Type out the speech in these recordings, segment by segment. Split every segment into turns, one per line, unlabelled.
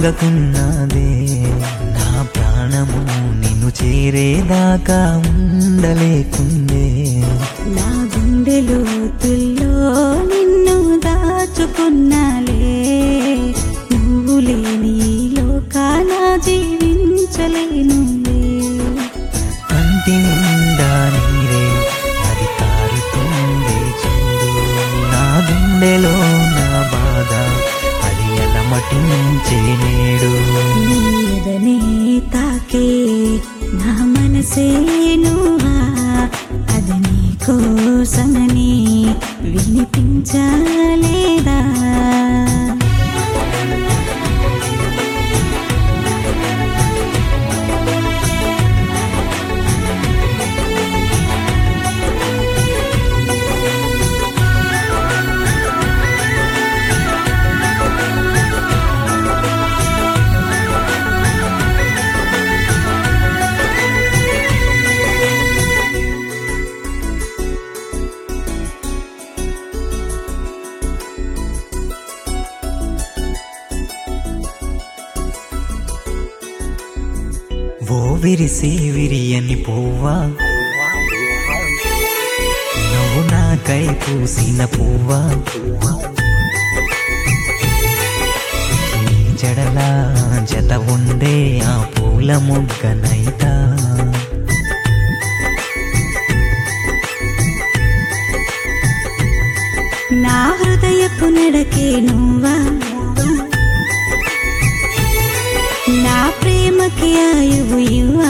సాగకున్నదే నా ప్రాణము నిన్ను చేరేదాకా ఉండలేకుందే
నా గుండె లోతుల్లో నిన్ను దాచుకున్నాలే నువ్వు లేని ఈ లోకాన జీవించలేనులే
కంటి నిండా నీరే అది కారుతుంది చూడు నా గుండెలో నా బాధ అది ఎలమటించే నేడు
నీదనే తాకే నా మనసే నువ్వా అది నీ కోసమని వినిపించలేదా
ఓ విరిసే విరియని పువ్వా నువ్వు నాకై పూసిన పువ్వా నీ జడలా జత ఉండే ఆ పూల మొగ్గనైతా
నా హృదయపు నడకే నువ్వా నా ప్రేమకి ఆయువు ఇవ్వా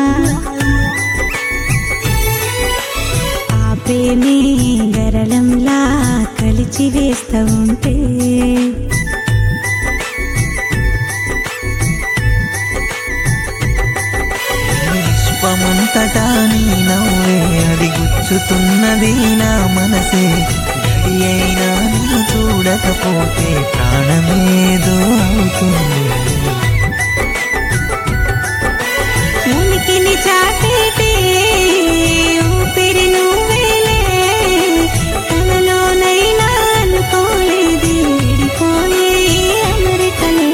ఆ ప్రేమే గరళంలా కలిచి వేస్తా ఉంటే
విశ్వమంతటా నీ నవ్వే అది గుచ్చుతున్నది నా మనసే గడి అయినా నిన్ను చూడకపోతే ప్రాణమేదో అవుతుంది
ఉనికిని చాటేటే ఊపిరి నువ్వేలే కలలోనైనా అనుకోలేది విడిపోయే ఈ అమెరికలే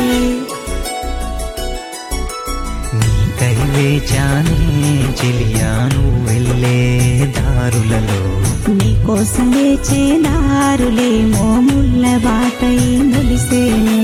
నీకై వేచానే చెలియాను వెళ్ళే దారులలో
నీకోసం వేచే దారులేమో ముళ్ళ బాటై ములిసేనే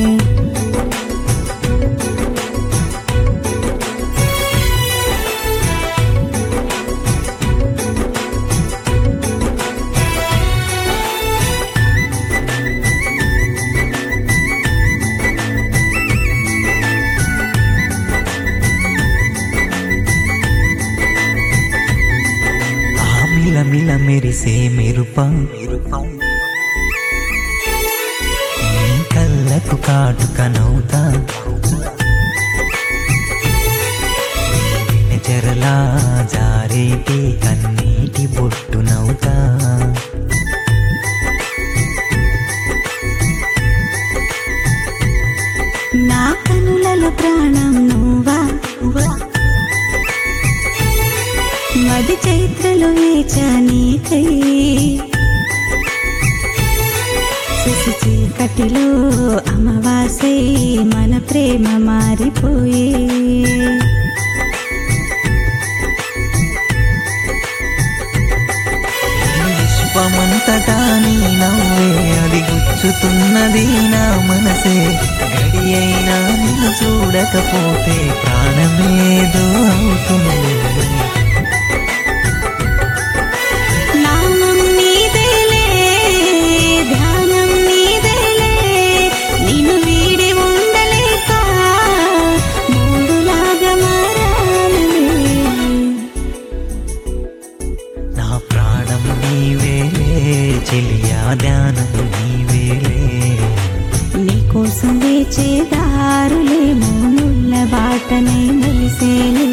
ఆ మిల మిల మెరిసే మెరుప నీ కళ్ళకు కాటుక నవ్వుతా చెరలా జారేటి కన్నీటి బొట్టు నవ్వుతా
నా కనులలో ప్రాణం నువ్వా మది చైత్రలో వేచా నీకై శశి చీకటిలో అమావాసై మన ప్రేమ మారిపోయే
విశ్వమంతటా నీ నవ్వే అది గుచ్చుతున్నది నా మనసే గడి అయినా నిన్ను చూడకపోతే ప్రాణమేదో అవుతుంది
నామం నీదేలే ధ్యానం నీదేలే నిన్ను వీడి ఉండలేక మూడులాగా మారానులే
నా ప్రాణం నీవేలే చెలియా ధ్యానం నీవేలే
నీకోసం వేచే దారులేమో ముళ్ళ బాటనే ములిసేలే